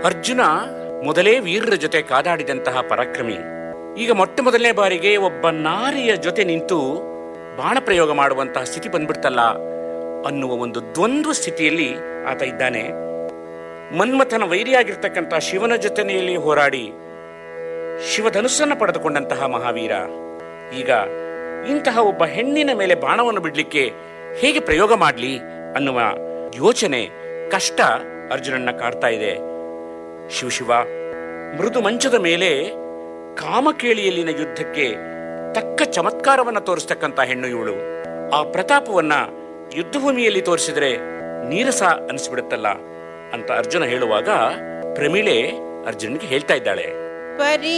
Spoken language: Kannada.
ಅರ್ಜುನ ಮೊದಲೇ ವೀರರ ಜೊತೆ ಕಾದಾಡಿದಂತಹ ಪರಾಕ್ರಮಿ ಈಗ ಮೊಟ್ಟ ಮೊದಲನೇ ಬಾರಿಗೆ ಒಬ್ಬ ನಾರಿಯ ಜೊತೆ ನಿಂತು ಬಾಣ ಪ್ರಯೋಗ ಮಾಡುವಂತಹ ಸ್ಥಿತಿ ಬಂದ್ಬಿಡ್ತಲ್ಲ ಅನ್ನುವ ಒಂದು ದ್ವಂದ್ವ ಸ್ಥಿತಿಯಲ್ಲಿ ಆತ ಇದ್ದಾನೆ ಮನ್ಮಥನ ವೈರಿಯಾಗಿರ್ತಕ್ಕಂಥ ಶಿವನ ಜೊತೆನೆಯಲ್ಲಿ ಹೋರಾಡಿ ಶಿವಧನುಸ್ಸನ್ನು ಪಡೆದುಕೊಂಡಂತಹ ಮಹಾವೀರ ಈಗ ಇಂತಹ ಒಬ್ಬ ಹೆಣ್ಣಿನ ಮೇಲೆ ಬಾಣವನ್ನು ಬಿಡ್ಲಿಕ್ಕೆ ಹೇಗೆ ಪ್ರಯೋಗ ಮಾಡಲಿ ಅನ್ನುವ ಯೋಚನೆ ಕಷ್ಟ ಅರ್ಜುನನ್ನ ಕಾಡ್ತಾ ಇದೆ ಶಿವಶಿವ ಮೃದು ಮಂಚದ ಮೇಲೆ ಕಾಮಕೇಳಿಯಲ್ಲಿನ ಯುದ್ಧಕ್ಕೆ ತಕ್ಕ ಚಮತ್ಕಾರವನ್ನ ತೋರಿಸ್ತಕ್ಕಂಥ ಹೆಣ್ಣು ಇವಳು ಆ ಪ್ರತಾಪವನ್ನ ಯುದ್ಧಭೂಮಿಯಲ್ಲಿ ತೋರಿಸಿದ್ರೆ ನೀರಸ ಅನಿಸ್ಬಿಡುತ್ತಲ್ಲ ಅಂತ ಅರ್ಜುನ ಹೇಳುವಾಗ ಪ್ರಮೀಳೆ ಅರ್ಜುನ್ಗೆ ಹೇಳ್ತಾ ಇದ್ದಾಳೆ ಪರಿ